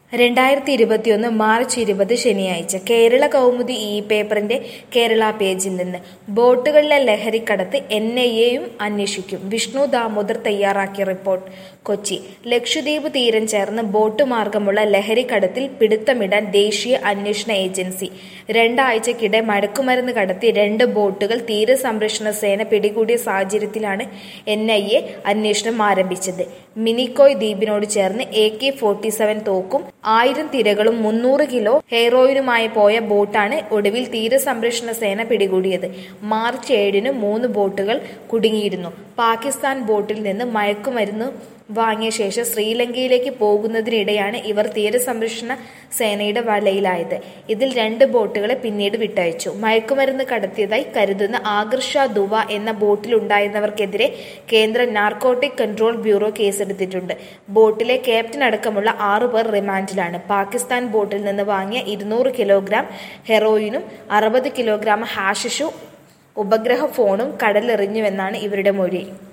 രണ്ടായിരത്തി ഇരുപത്തിയൊന്ന് മാർച്ച് ഇരുപത് ശനിയാഴ്ച കേരള കൗമുദി ഇ പേപ്പറിന്റെ കേരള പേജിൽ നിന്ന് ബോട്ടുകളിലെ ലഹരിക്കടത്ത് എൻ ഐ എയും അന്വേഷിക്കും വിഷ്ണു ദാമോദർ തയ്യാറാക്കിയ റിപ്പോർട്ട് കൊച്ചി ലക്ഷദ്വീപ് തീരം ചേർന്ന് ബോട്ട് മാർഗമുള്ള ലഹരിക്കടത്തിൽ പിടുത്തമിടാൻ ദേശീയ അന്വേഷണ ഏജൻസി രണ്ടാഴ്ചക്കിടെ മയക്കുമരുന്ന് കടത്തി രണ്ട് ബോട്ടുകൾ തീരസംരക്ഷണ സേന പിടികൂടിയ സാഹചര്യത്തിലാണ് എൻ ഐ എ അന്വേഷണം ആരംഭിച്ചത് മിനിക്കോയ് ദ്വീപിനോട് ചേർന്ന് എ കെ ഫോർട്ടി സെവൻ തോക്കും ആയിരം തിരകളും മുന്നൂറ് കിലോ ഹെറോയിനുമായി പോയ ബോട്ടാണ് ഒടുവിൽ തീരസംരക്ഷണ സേന പിടികൂടിയത് മാർച്ച് ഏഴിന് മൂന്ന് ബോട്ടുകൾ കുടുങ്ങിയിരുന്നു പാകിസ്ഥാൻ ബോട്ടിൽ നിന്ന് മയക്കുമരുന്ന് വാങ്ങിയ ശേഷം ശ്രീലങ്കയിലേക്ക് പോകുന്നതിനിടെയാണ് ഇവർ തീരസംരക്ഷണ സേനയുടെ വലയിലായത് ഇതിൽ രണ്ട് ബോട്ടുകളെ പിന്നീട് വിട്ടയച്ചു മയക്കുമരുന്ന് കടത്തിയതായി കരുതുന്ന ആകർഷ ദുവ എന്ന ബോട്ടിലുണ്ടായിരുന്നവർക്കെതിരെ കേന്ദ്ര നാർക്കോട്ടിക് കൺട്രോൾ ബ്യൂറോ കേസെടുത്തിട്ടുണ്ട് ബോട്ടിലെ ക്യാപ്റ്റൻ അടക്കമുള്ള ആറു പേർ റിമാൻഡിലാണ് പാകിസ്ഥാൻ ബോട്ടിൽ നിന്ന് വാങ്ങിയ ഇരുന്നൂറ് കിലോഗ്രാം ഹെറോയിനും അറുപത് കിലോഗ്രാം ഹാഷിഷും ഉപഗ്രഹ ഫോണും കടലെറിഞ്ഞുവെന്നാണ് ഇവരുടെ മൊഴി